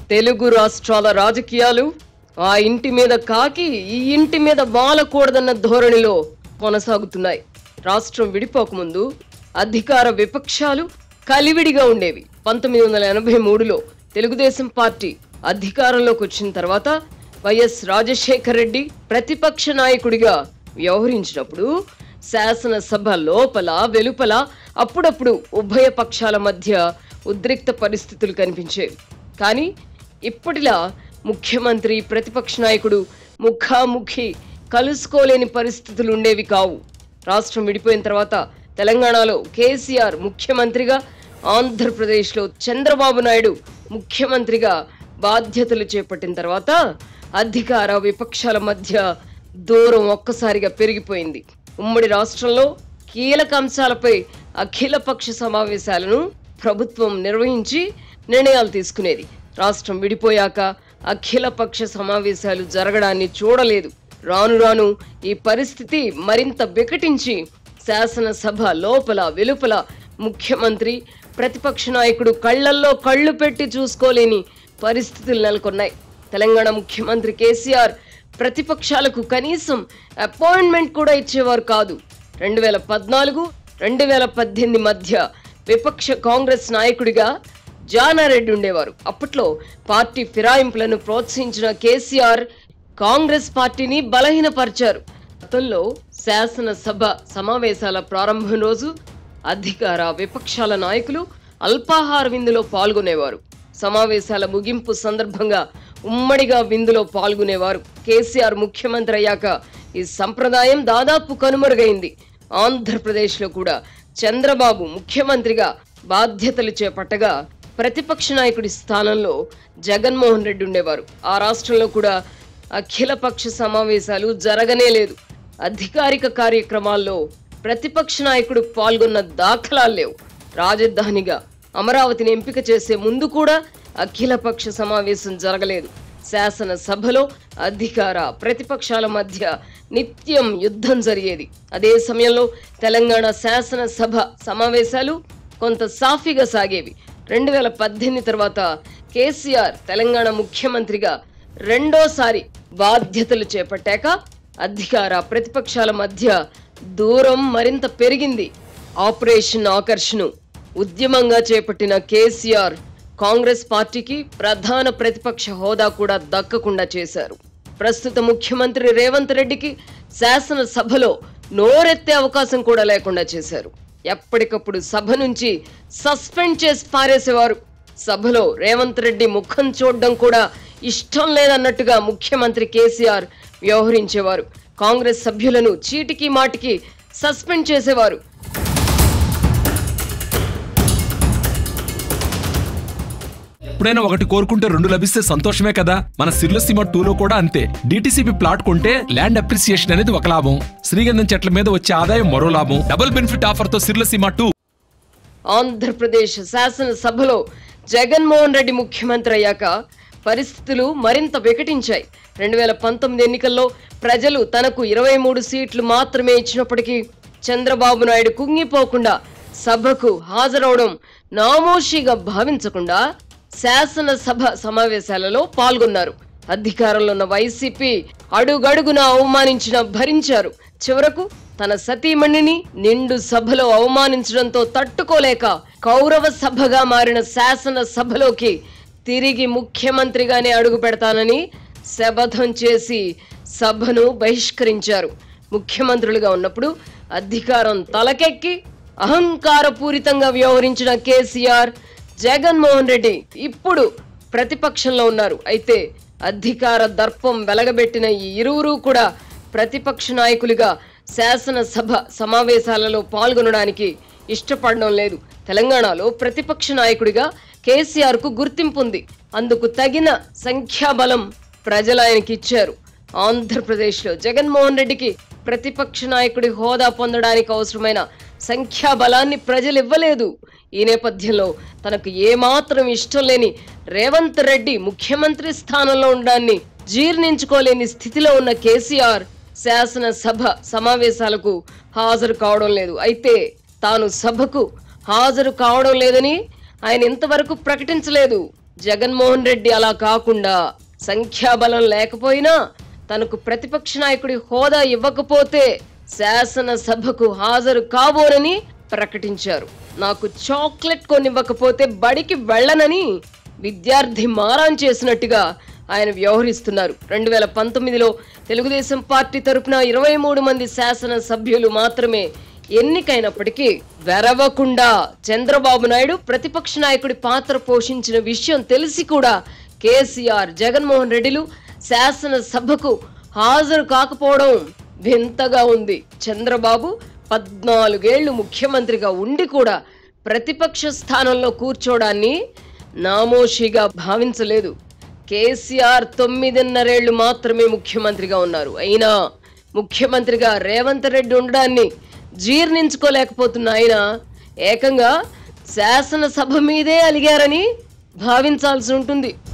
తెలుగు రాష్ట్రాల రాజకీయాలు ఆ ఇంటి మీద కాకి ఈ ఇంటి మీద వాలకూడదన్న ధోరణిలో కొనసాగుతున్నాయి రాష్ట్రం విడిపోకముందు అధికార విపక్షాలు కలివిడిగా ఉండేవి పంతొమ్మిది వందల ఎనభై మూడులో తెలుగుదేశం పార్టీ అధికారంలోకి వచ్చిన తర్వాత వైఎస్ రాజశేఖర్ రెడ్డి ప్రతిపక్ష నాయకుడిగా వ్యవహరించినప్పుడు శాసనసభ లోపల వెలుపల అప్పుడప్పుడు ఉభయ పక్షాల మధ్య ఉద్రిక్త పరిస్థితులు కనిపించేవి కానీ ఇప్పటిలా ముఖ్యమంత్రి ప్రతిపక్ష నాయకుడు ముఖాముఖి కలుసుకోలేని పరిస్థితులు ఉండేవి కావు రాష్ట్రం విడిపోయిన తర్వాత తెలంగాణలో కేసీఆర్ ముఖ్యమంత్రిగా ఆంధ్రప్రదేశ్లో చంద్రబాబు నాయుడు ముఖ్యమంత్రిగా బాధ్యతలు చేపట్టిన తర్వాత అధికార విపక్షాల మధ్య దూరం ఒక్కసారిగా పెరిగిపోయింది ఉమ్మడి రాష్ట్రంలో కీలక అంశాలపై అఖిలపక్ష సమావేశాలను ప్రభుత్వం నిర్వహించి నిర్ణయాలు తీసుకునేది రాష్ట్రం విడిపోయాక అఖిలపక్ష సమావేశాలు జరగడాన్ని చూడలేదు రాను రాను ఈ పరిస్థితి మరింత వికటించి శాసనసభ లోపల వెలుపల ముఖ్యమంత్రి ప్రతిపక్ష నాయకుడు కళ్ళల్లో కళ్ళు పెట్టి చూసుకోలేని పరిస్థితులు నెలకొన్నాయి తెలంగాణ ముఖ్యమంత్రి కేసీఆర్ ప్రతిపక్షాలకు కనీసం అపాయింట్మెంట్ కూడా ఇచ్చేవారు కాదు రెండు వేల పద్నాలుగు రెండు వేల పద్దెనిమిది మధ్య విపక్ష కాంగ్రెస్ నాయకుడిగా జానారెడ్డి ఉండేవారు అప్పట్లో పార్టీ ఫిరాయింపులను ప్రోత్సహించిన కేసీఆర్ కాంగ్రెస్ పార్టీని బలహీనపరిచారు గతంలో శాసనసభ సమావేశాల ప్రారంభం రోజు అధికార విపక్షాల నాయకులు అల్పాహార విందులో పాల్గొనేవారు సమావేశాల ముగింపు సందర్భంగా ఉమ్మడిగా విందులో పాల్గొనేవారు కేసీఆర్ ముఖ్యమంత్రి అయ్యాక ఈ సంప్రదాయం దాదాపు కనుమరుగైంది ఆంధ్రప్రదేశ్లో కూడా చంద్రబాబు ముఖ్యమంత్రిగా బాధ్యతలు చేపట్టగా ప్రతిపక్ష నాయకుడి స్థానంలో జగన్మోహన్ రెడ్డి ఉండేవారు ఆ రాష్ట్రంలో కూడా అఖిలపక్ష సమావేశాలు జరగనే లేదు అధికారిక కార్యక్రమాల్లో ప్రతిపక్ష నాయకుడు పాల్గొన్న దాఖలాలు లేవు రాజధానిగా అమరావతిని ఎంపిక చేసే ముందు కూడా అఖిలపక్ష సమావేశం జరగలేదు శాసనసభలో అధికార ప్రతిపక్షాల మధ్య నిత్యం యుద్ధం జరిగేది అదే సమయంలో తెలంగాణ శాసనసభ సమావేశాలు కొంత సాఫీగా సాగేవి రెండు వేల పద్దెనిమిది తర్వాత కేసీఆర్ తెలంగాణ ముఖ్యమంత్రిగా రెండోసారి బాధ్యతలు చేపట్టాక అధికార ప్రతిపక్షాల మధ్య దూరం మరింత పెరిగింది ఆపరేషన్ ఆకర్షను ఉద్యమంగా చేపట్టిన కేసీఆర్ కాంగ్రెస్ పార్టీకి ప్రధాన ప్రతిపక్ష హోదా కూడా దక్కకుండా చేశారు ప్రస్తుత ముఖ్యమంత్రి రేవంత్ రెడ్డికి శాసనసభలో నోరెత్తే అవకాశం కూడా లేకుండా చేశారు ఎప్పటికప్పుడు సభ నుంచి సస్పెండ్ చేసి పారేసేవారు సభలో రేవంత్ రెడ్డి ముఖం చూడడం కూడా ఇష్టం లేదన్నట్టుగా ముఖ్యమంత్రి కేసీఆర్ వ్యవహరించేవారు కాంగ్రెస్ సభ్యులను చీటికి మాటికి సస్పెండ్ చేసేవారు ఎప్పుడైనా ఒకటి కోరుకుంటే రెండు లభిస్తే సంతోషమే కదా మన సిర్లసీమ టూలో కూడా అంతే డిటిసిపి ప్లాట్ కొంటే ల్యాండ్ అప్రిసియేషన్ అనేది ఒక లాభం శ్రీగంధం చెట్ల మీద వచ్చే ఆదాయం మరో లాభం డబుల్ బెనిఫిట్ ఆఫర్ తో సిర్లసీమ టూ ఆంధ్రప్రదేశ్ శాసనసభలో జగన్మోహన్ రెడ్డి ముఖ్యమంత్రి అయ్యాక పరిస్థితులు మరింత వికటించాయి రెండు వేల పంతొమ్మిది ఎన్నికల్లో ప్రజలు తనకు ఇరవై మూడు సీట్లు మాత్రమే ఇచ్చినప్పటికీ చంద్రబాబు నాయుడు కుంగిపోకుండా సభకు హాజరవడం నామోషిగా భావించకుండా శాసనసభ సమావేశాలలో పాల్గొన్నారు అధికారంలో ఉన్న వైసీపీ అడుగడుగున అవమానించిన భరించారు చివరకు తన సతీమణిని నిండు సభలో అవమానించడంతో తట్టుకోలేక కౌరవ సభగా మారిన శాసన సభలోకి తిరిగి ముఖ్యమంత్రిగానే అడుగు పెడతానని శపథం చేసి సభను బహిష్కరించారు ముఖ్యమంత్రులుగా ఉన్నప్పుడు అధికారం తలకెక్కి అహంకారపూరితంగా వ్యవహరించిన కేసీఆర్ జగన్మోహన్ రెడ్డి ఇప్పుడు ప్రతిపక్షంలో ఉన్నారు అయితే అధికార దర్పం వెలగబెట్టిన ఈ ఇరువురు కూడా ప్రతిపక్ష నాయకులుగా శాసనసభ సమావేశాలలో పాల్గొనడానికి ఇష్టపడడం లేదు తెలంగాణలో ప్రతిపక్ష నాయకుడిగా కేసీఆర్ కు గుర్తింపు ఉంది అందుకు తగిన సంఖ్యాబలం ప్రజలు ఆయనకి ఇచ్చారు ఆంధ్రప్రదేశ్లో జగన్మోహన్ రెడ్డికి ప్రతిపక్ష నాయకుడి హోదా పొందడానికి అవసరమైన సంఖ్యాబలాన్ని ప్రజలు ఇవ్వలేదు ఈ నేపథ్యంలో తనకు ఏమాత్రం ఇష్టం లేని రేవంత్ రెడ్డి ముఖ్యమంత్రి స్థానంలో ఉండడాన్ని జీర్ణించుకోలేని స్థితిలో ఉన్న కేసీఆర్ శాసనసభ సమావేశాలకు హాజరు కావడం లేదు అయితే తాను సభకు హాజరు కావడం లేదని ఆయన ఇంతవరకు ప్రకటించలేదు జగన్మోహన్ రెడ్డి అలా కాకుండా సంఖ్యాబలం లేకపోయినా తనకు ప్రతిపక్ష నాయకుడి హోదా ఇవ్వకపోతే శాసనసభకు హాజరు కాబోనని ప్రకటించారు నాకు చాక్లెట్ కొనివ్వకపోతే బడికి వెళ్ళనని విద్యార్థి మారాన్ చేసినట్టుగా ఆయన వ్యవహరిస్తున్నారు రెండు వేల పంతొమ్మిదిలో తెలుగుదేశం పార్టీ తరపున ఇరవై మూడు మంది శాసన సభ్యులు మాత్రమే ఎన్నికైనప్పటికీ వెరవకుండా చంద్రబాబు నాయుడు ప్రతిపక్ష నాయకుడి పాత్ర పోషించిన విషయం తెలిసి కూడా కేసీఆర్ జగన్మోహన్ రెడ్డిలు శాసనసభకు హాజరు కాకపోవడం వింతగా ఉంది చంద్రబాబు పద్నాలుగేళ్లు ముఖ్యమంత్రిగా ఉండి కూడా ప్రతిపక్ష స్థానంలో కూర్చోడాన్ని నామోషిగా భావించలేదు కేసీఆర్ తొమ్మిదిన్నరేళ్లు మాత్రమే ముఖ్యమంత్రిగా ఉన్నారు అయినా ముఖ్యమంత్రిగా రేవంత్ రెడ్డి ఉండడాన్ని జీర్ణించుకోలేకపోతున్న ఆయన ఏకంగా శాసనసభ మీదే అలిగారని భావించాల్సి ఉంటుంది